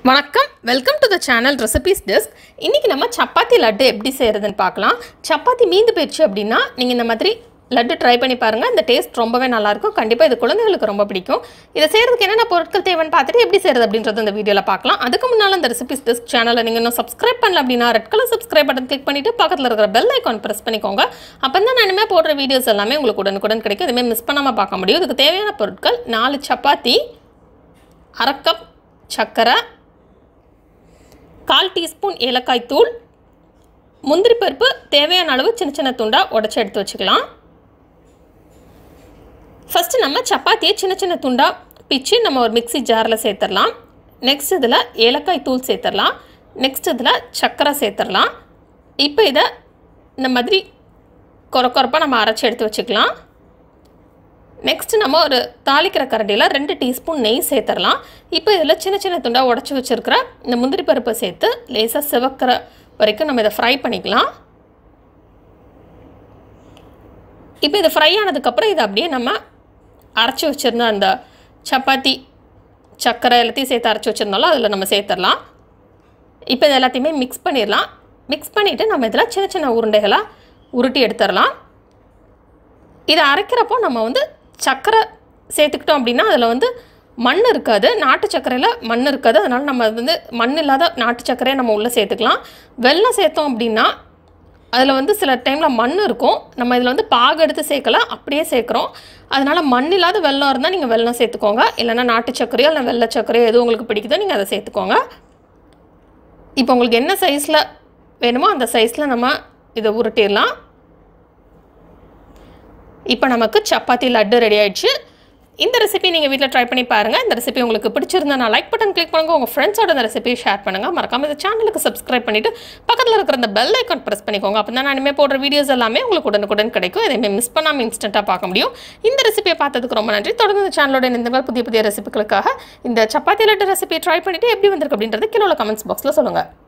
வணக்கம் welcome to the channel recipes desk இன்றைக்கி நம்ம சப்பாத்தி லட்டு எப்படி செய்கிறதுன்னு பார்க்கலாம் சப்பாத்தி மீந்து போயிடுச்சு அப்படின்னா நீங்கள் இந்த மாதிரி லட்டு ட்ரை பண்ணி பாருங்கள் இந்த டேஸ்ட் ரொம்பவே நல்லாயிருக்கும் கண்டிப்பாக இது குழந்தைகளுக்கு ரொம்ப பிடிக்கும் இதை செய்கிறதுக்கு என்னென்ன பொருட்கள் தேவைன்னு பார்த்துட்டு எப்படி செய்கிறது அப்படின்றது இந்த வீடியோவில் பார்க்கலாம் அதுக்கு முன்னால் இந்த ரெசிபீஸ் டெஸ்க் சேனலை நீங்கள் இன்னும் சப்ஸ்கிரைப் பண்ணல அப்படின்னா red colour subscribe button click பண்ணிவிட்டு பக்கத்தில் இருக்கிற பெல் ஐக்கான் ப்ரெஸ் பண்ணிக்கோங்க அப்போ தான் நான் இனிமேல் போடுற வீடியோஸ் எல்லாமே உங்களுக்கு உடனுக்குடன் கிடைக்கும் இதுமாதிரி மிஸ் பண்ணாமல் பார்க்க முடியும் இதுக்கு தேவையான பொருட்கள் நாலு சப்பாத்தி அரை கப் சர்க்கரை கால் டீஸ்பூன் ஏலக்காய் தூள் முந்திரி பருப்பு தேவையான அளவு சின்ன சின்ன துண்டாக உடச்சி எடுத்து வச்சுக்கலாம் ஃபஸ்ட்டு நம்ம சப்பாத்தியை சின்ன சின்ன துண்டாக பிச்சு நம்ம ஒரு மிக்ஸி ஜாரில் சேர்த்துடலாம் நெக்ஸ்ட் இதில் ஏலக்காய் தூள் சேர்த்துடலாம் நெக்ஸ்ட் இதில் சர்க்கரை சேர்த்துடலாம் இப்போ இதை இந்த மாதிரி கொர கொரப்பாக நம்ம அரைச்சி எடுத்து வச்சுக்கலாம் நெக்ஸ்ட் நம்ம ஒரு தாளிக்கிற கரண்டியில் ரெண்டு டீஸ்பூன் நெய் சேர்த்துடலாம் இப்போ இதில் சின்ன சின்ன துண்டாக உடச்சி வச்சுருக்கிற இந்த முந்திரி பருப்பை சேர்த்து லேசாக சிவக்கிற வரைக்கும் நம்ம இதை ஃப்ரை பண்ணிக்கலாம் இப்போ இது ஃப்ரை ஆனதுக்கப்புறம் இதை அப்படியே நம்ம அரைச்சி வச்சுருந்த அந்த சப்பாத்தி சர்க்கரை எல்லாத்தையும் சேர்த்து அரைச்சி வச்சுருந்தாலும் அதில் நம்ம சேர்த்துடலாம் இப்போ இது எல்லாத்தையுமே மிக்ஸ் பண்ணிடலாம் மிக்ஸ் பண்ணிவிட்டு நம்ம இதில் சின்ன சின்ன உருண்டைகளாக உருட்டி எடுத்துடலாம் இதை அரைக்கிறப்போ நம்ம வந்து சர்க்கரை சேர்த்துக்கிட்டோம் அப்படின்னா அதில் வந்து மண் இருக்காது நாட்டு சர்க்கரையில் மண் இருக்காது அதனால் நம்ம வந்து மண் இல்லாத நாட்டு சர்க்கரையை நம்ம உள்ளே சேர்த்துக்கலாம் வெல்லம் சேர்த்தோம் அப்படின்னா அதில் வந்து சில டைமில் மண் இருக்கும் நம்ம இதில் வந்து பாகு எடுத்து சேர்க்கல அப்படியே சேர்க்குறோம் அதனால் மண் இல்லாத வெல்லம் இருந்தால் நீங்கள் வெல்லம் சேர்த்துக்கோங்க இல்லைன்னா நாட்டு சர்க்கரையோ இல்லை வெள்ளை சர்க்கரையோ எது உங்களுக்கு பிடிக்குதோ நீங்கள் அதை சேர்த்துக்கோங்க இப்போ உங்களுக்கு என்ன சைஸில் வேணுமோ அந்த சைஸில் நம்ம இதை உருட்டிடலாம் இப்போ நமக்கு சப்பாத்தி லட்டு ரெடி ஆயிடுச்சு இந்த ரெசிபி நீங்கள் வீட்டில் ட்ரை பண்ணி பாருங்கள் இந்த ரெசிபி உங்களுக்கு பிடிச்சிருந்தா நான் லைக் பட்டன் கிளிக் பண்ணுங்க உங்கள் ஃப்ரெண்ட்ஸோட இந்த ரெசிபியை ஷேர் பண்ணுங்கள் மறக்காம இந்த சேனலுக்கு சப்ஸ்கிரைப் பண்ணிவிட்டு பக்கத்தில் இருக்கிற இந்த பெல் ஐக்கான் ப்ரெஸ் பண்ணிக்கோங்க அப்போ தான் நான் இனிமேல் போடுற வீடியோஸ் எல்லாமே உங்களுக்கு உடனுக்குடன் கிடைக்கும் எதையுமே மிஸ் பண்ணாமல் இன்ஸ்டண்ட்டாக பார்க்க முடியும் இந்த ரெசிபியை பார்த்ததுக்கு ரொம்ப நன்றி தொடர்ந்து இந்த சேனலோட இந்த புதிய புதிய ரெசிபிகளுக்காக இந்த சப்பாத்தி லட்டு ரெசிபியை ட்ரை பண்ணிவிட்டு எப்படி வந்திருக்கு அப்படின்றது கீழே கமெண்ட்ஸ் பாக்ஸில் சொல்லுங்கள்